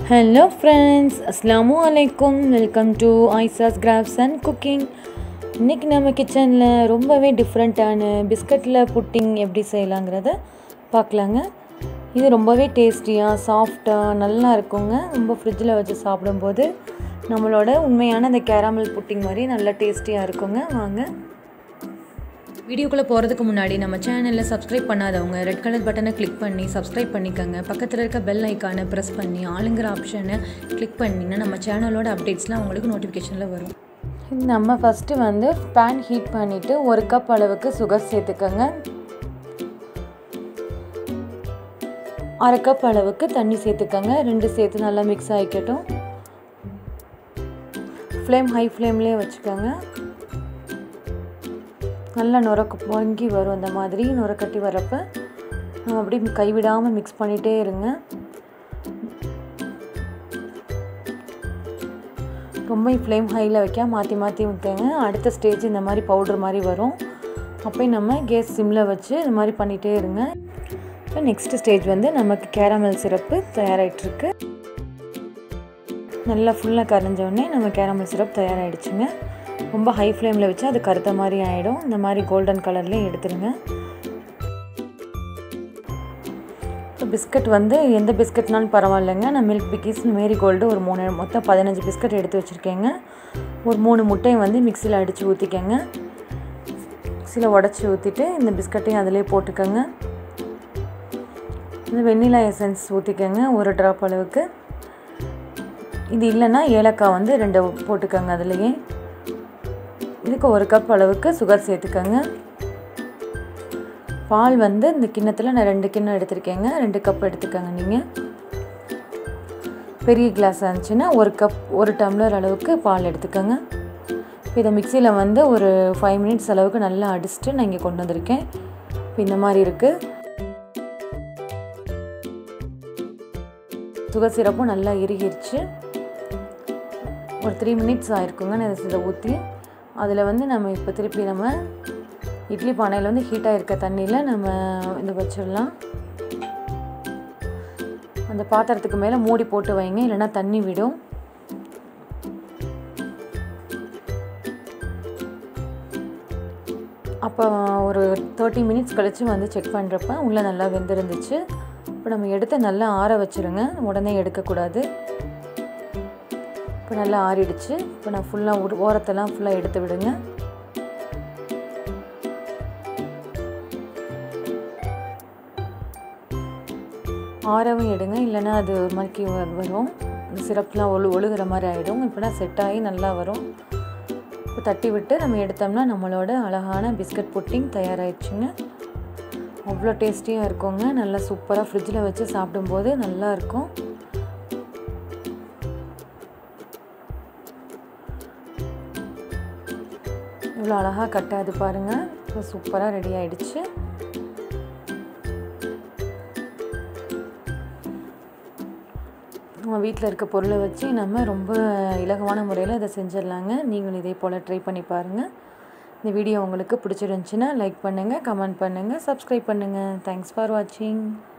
hello friends அஸ்லாமு அலைக்கும் welcome to Aisha's crafts and cooking இன்றைக்கி நம்ம கிச்சனில் ரொம்பவே டிஃப்ரெண்ட்டான பிஸ்கட்டில் புட்டிங் எப்படி செய்யலாங்கிறத பார்க்கலாங்க இது ரொம்பவே டேஸ்டியாக சாஃப்டாக நல்லா இருக்குங்க ரொம்ப ஃப்ரிட்ஜில் வச்சு சாப்பிடும்போது நம்மளோட உண்மையான அந்த கேரமல் புட்டிங் மாதிரி நல்லா டேஸ்டியாக இருக்குங்க வாங்க வீடியோக்குள்ளே போகிறதுக்கு முன்னாடி நம்ம சேனலில் சப்ஸ்கிரைப் பண்ணாதவங்க ரெட் கலர் பட்டனை கிளிக் பண்ணி சப்ஸ்கிரைப் பண்ணிக்கோங்க பக்கத்தில் இருக்க பெல் ஐக்கானை ப்ரெஸ் பண்ணி ஆளுங்கிற ஆப்ஷனை கிளிக் பண்ணிங்கன்னா நம்ம சேனலோட அப்டேட்ஸ்லாம் உங்களுக்கு நோட்டிஃபிகேஷனில் வரும் நம்ம ஃபஸ்ட்டு வந்து பேன் ஹீட் பண்ணிவிட்டு ஒரு கப் அளவுக்கு சுகர் சேர்த்துக்கோங்க அரை கப் அளவுக்கு தண்ணி சேர்த்துக்கோங்க ரெண்டு சேர்த்து நல்லா மிக்ஸ் ஆகிக்கட்டும் ஃப்ளேம் ஹை ஃப்ளேம்லேயே வச்சுக்கோங்க நல்லா நுரக்கு பொங்கி வரும் அந்த மாதிரி நுரக்கட்டி வரப்போ நம்ம அப்படியே கைவிடாமல் மிக்ஸ் பண்ணிகிட்டே இருங்க ரொம்ப ஃப்ளேம் ஹையில் வைக்க மாற்றி மாற்றி வைக்கங்க அடுத்த ஸ்டேஜ் இந்த மாதிரி பவுட்ரு மாதிரி வரும் அப்போயும் நம்ம கேஸ் சிம்மில் வச்சு இந்த மாதிரி பண்ணிகிட்டே இருங்க இப்போ நெக்ஸ்ட் ஸ்டேஜ் வந்து நமக்கு கேரமல் சிரப்பு தயாராகிட்டுருக்கு நல்லா ஃபுல்லாக கரைஞ்சோடனே நம்ம கேரமல் சிரப் தயாராகிடுச்சுங்க ரொம்ப ஹை ஃப்ளேமில் வச்சு அது கருத்த மாதிரி ஆகிடும் இந்த மாதிரி கோல்டன் கலர்லேயே எடுத்துருங்க இப்போ பிஸ்கட் வந்து எந்த பிஸ்கட்னாலும் பரவாயில்லைங்க நான் மில்க் பிக்கிஸ் மேரி கோல்டு ஒரு மூணு மொத்தம் பதினஞ்சு பிஸ்கட் எடுத்து வச்சுருக்கேங்க ஒரு மூணு முட்டையை வந்து மிக்சியில் அடித்து ஊற்றிக்கங்க மிக்சியில் உடச்சி ஊற்றிட்டு இந்த பிஸ்கட்டையும் அதிலே போட்டுக்கோங்க இந்த வெண்ணிலா எசன்ஸ் ஊற்றிக்கங்க ஒரு ட்ராப் அளவுக்கு இது இல்லைன்னா ஏலக்காய் வந்து ரெண்டு போட்டுக்கோங்க அதுலேயே இதுக்கு ஒரு கப் அளவுக்கு சுகர் சேர்த்துக்கோங்க பால் வந்து இந்த கிண்ணத்தில் நான் ரெண்டு கிண்ணம் எடுத்திருக்கேங்க ரெண்டு கப் எடுத்துக்கோங்க நீங்கள் பெரிய கிளாஸ் இருந்துச்சுன்னா ஒரு கப் ஒரு டம்ளர் அளவுக்கு பால் எடுத்துக்கோங்க இப்போ இதை மிக்சியில் வந்து ஒரு ஃபைவ் மினிட்ஸ் அளவுக்கு நல்லா அடிச்சுட்டு நான் இங்கே கொண்டு வந்திருக்கேன் இப்போ இந்த மாதிரி இருக்குது சுகர் சிரப்பும் நல்லா இறுகிருச்சு ஒரு த்ரீ மினிட்ஸ் ஆயிருக்குங்க நான் இதை ஊற்றி அதில் வந்து நம்ம இப்போ திருப்பி நம்ம இட்லி பானையில் வந்து ஹீட்டாக இருக்க தண்ணியில் நம்ம இதை வச்சிடலாம் அந்த பாத்திரத்துக்கு மேலே மூடி போட்டு வைங்க இல்லைன்னா தண்ணி விடும் அப்போ ஒரு தேர்ட்டி மினிட்ஸ் கழித்து வந்து செக் பண்ணுறப்ப உள்ளே நல்லா வெந்திருந்துச்சு இப்போ நம்ம எடுத்து நல்லா ஆற வச்சுருங்க உடனே எடுக்கக்கூடாது இப்போ நல்லா ஆறிடுச்சு இப்போ நான் ஃபுல்லாக ஒரு ஓரத்தெல்லாம் ஃபுல்லாக எடுத்து விடுங்க ஆறவும் எடுங்க இல்லைன்னா அது மறுக்கி வரும் இந்த சிரப்லாம் ஒழு ஒழுகிற மாதிரி ஆகிடும் இப்போனா செட் ஆகி நல்லா வரும் இப்போ தட்டி விட்டு நம்ம எடுத்தோம்னா நம்மளோட அழகான பிஸ்கட் புட்டிங் தயாராகிடுச்சுங்க அவ்வளோ டேஸ்டியாக இருக்குங்க நல்லா சூப்பராக ஃப்ரிட்ஜில் வச்சு சாப்பிடும்போது நல்லா இருக்கும் இவ்வளோ அழகாக கட்டாது பாருங்கள் இப்போ சூப்பராக ரெடி ஆகிடுச்சு நம்ம வீட்டில் இருக்க பொருளை வச்சு நம்ம ரொம்ப இலகுவான முறையில் இதை செஞ்சிடலாங்க நீங்களும் இதே போல் ட்ரை பண்ணி பாருங்கள் இந்த வீடியோ உங்களுக்கு பிடிச்சிருந்துச்சின்னா லைக் பண்ணுங்கள் கமெண்ட் பண்ணுங்கள் சப்ஸ்கிரைப் பண்ணுங்கள் தேங்க்ஸ் ஃபார் வாட்சிங்